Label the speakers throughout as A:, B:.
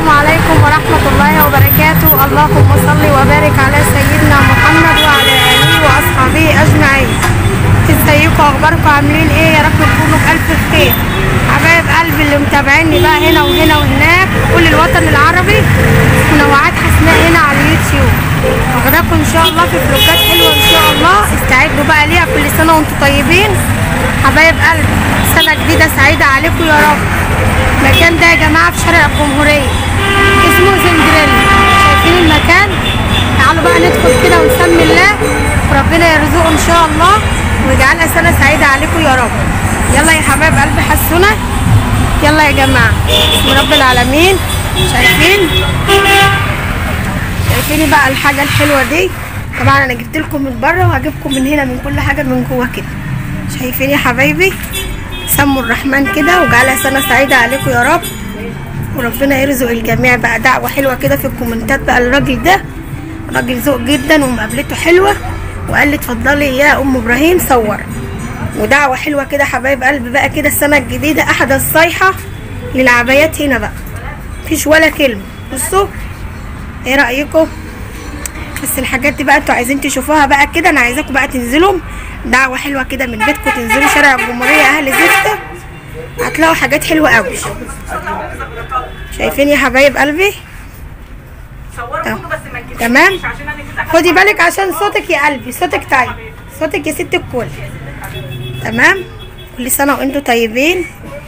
A: السلام عليكم ورحمة الله وبركاته اللهم صل وبارك على سيدنا محمد وعلى آله وأصحابه أجمعين ازيكم أخباركم عاملين إيه يا رب تكونوا بألف خير حبايب قلبي اللي متابعيني بقى هنا وهنا وهناك كل الوطن العربي منوعات حسناء هنا على اليوتيوب واخداكم إن شاء الله في فلوجات حلوة إن شاء الله استعدوا بقى ليها كل سنة وأنتم طيبين حبايب قلبي سنة جديدة سعيدة عليكم يا رب المكان ده يا جماعة في شارع الجمهورية اسمه سندريلا شايفين المكان تعالوا بقى ندخل كده ونسمي الله وربنا يرزقه ان شاء الله ويجعلها سنة سعيدة عليكم يا رب يلا يا حبايب قلبي حسونا يلا يا جماعة بسم رب العالمين شايفين شايفين بقى الحاجة الحلوة دي طبعا انا جبت لكم من بره وهجيبكم من هنا من كل حاجة من جوه كده شايفين يا حبايبي سموا الرحمن كده وجعلها سنة سعيدة عليكم يا رب وربنا يرزق الجميع بقى دعوة حلوة كده في الكومنتات بقى الراجل ده راجل ذوق جدا ومقابلته حلوة وقال لي اتفضلي يا ام ابراهيم صور ودعوة حلوة كده حبايب قلبي بقى كده السنة الجديدة احدث صيحة للعبايات هنا بقى مفيش ولا كلمة بصوا ايه رأيكم بس الحاجات دي بقى انتوا عايزين تشوفوها بقى كده انا عايزاكم بقى تنزلوا دعوة حلوة كده من بيتكم تنزلوا شارع الجمهورية اهل زفته هتلاقوا حاجات حلوة قوي شايفين يا حبايب قلبي
B: صوروا كله بس ما تجيبش
A: تمام
B: عشان انا كده
A: خدي بالك عشان صوتك يا قلبي صوتك طيب صوتك يا ست الكل تمام كل سنة وانتوا طيبين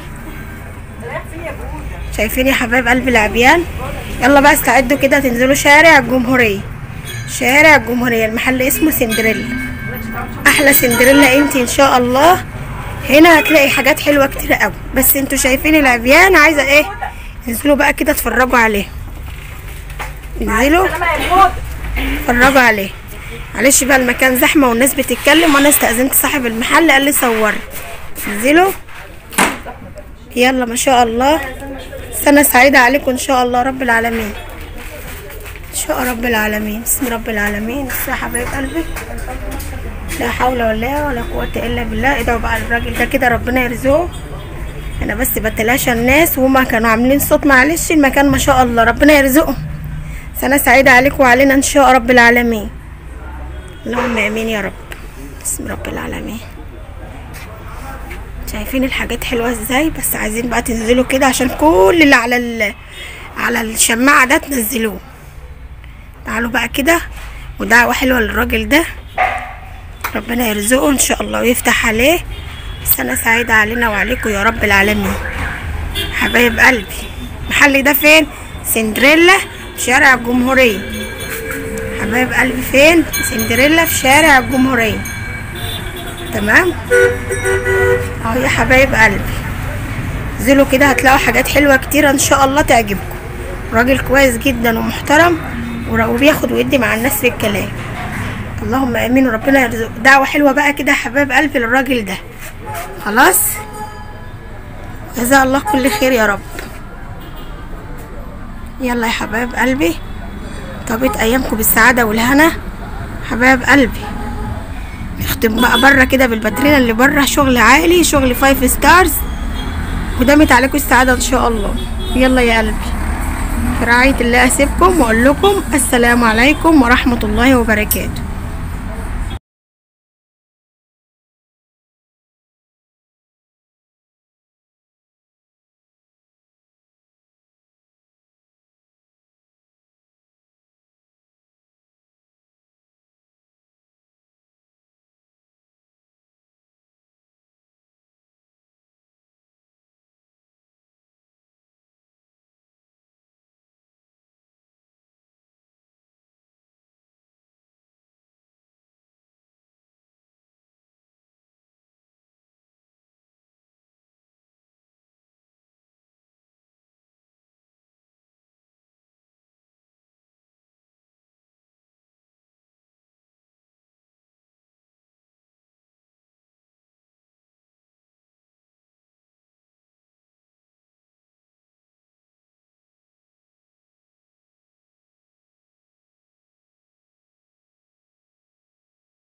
A: شايفين يا حبايب قلبي العبيان يلا بقى استعدوا كده تنزلوا شارع الجمهورية شارع الجمهورية المحل اسمه سندريلا احلى سندريلا انت ان شاء الله هنا هتلاقي حاجات حلوة كتير قوي بس انتوا شايفين العبيان عايزة ايه انزلوا بقى كده اتفرجوا عليه انزلوا
B: سلامة يا موت
A: اتفرجوا عليه معلش بقى المكان زحمه والناس بتتكلم وانا استاذنت صاحب المحل قال لي صوري انزلوا يلا ما شاء الله سنه سعيده عليكم ان شاء الله رب العالمين ان شاء رب العالمين بسم رب العالمين بس يا حبايب قلبي لا حول ولا ولا قوه الا بالله ادعوا بقى الراجل ده كده ربنا يرزقه انا بس بتلاشى الناس وهما كانوا عاملين صوت معلش المكان ما شاء الله ربنا يرزقهم سنة سعيدة عليكم وعلينا إن شاء رب العالمين اللهم آمين يا رب بسم رب العالمين شايفين الحاجات حلوة ازاي بس عايزين بقى تنزلوا كده عشان كل اللي على ال... على الشماعة ده تنزلوه تعالوا بقى كده ودعوة حلوة للراجل ده ربنا يرزقه ان شاء الله ويفتح عليه سنة سعيدة علينا وعليكم يا رب العالمين حبايب قلبي المحل ده فين سندريلا في شارع الجمهورية حبايب قلبي فين سندريلا في شارع الجمهورية تمام اهو يا حبايب قلبي انزلوا كده هتلاقوا حاجات حلوة كتيرة ان شاء الله تعجبكم راجل كويس جدا ومحترم ور- وبياخد ويدي مع الناس في الكلام اللهم امين وربنا يرزق دعوة حلوة بقى كده يا حبايب قلبي للراجل ده خلاص جزاه الله كل خير يا رب يلا يا حبايب قلبي طابت ايامكم بالسعاده والهنا حبايب قلبي نختم بقى بره كده بالباترينا اللي بره شغل عالي شغل فايف ستارز ودامت عليكم السعاده ان شاء الله يلا يا قلبي في رعايه الله اسيبكم واقول لكم السلام عليكم ورحمه الله وبركاته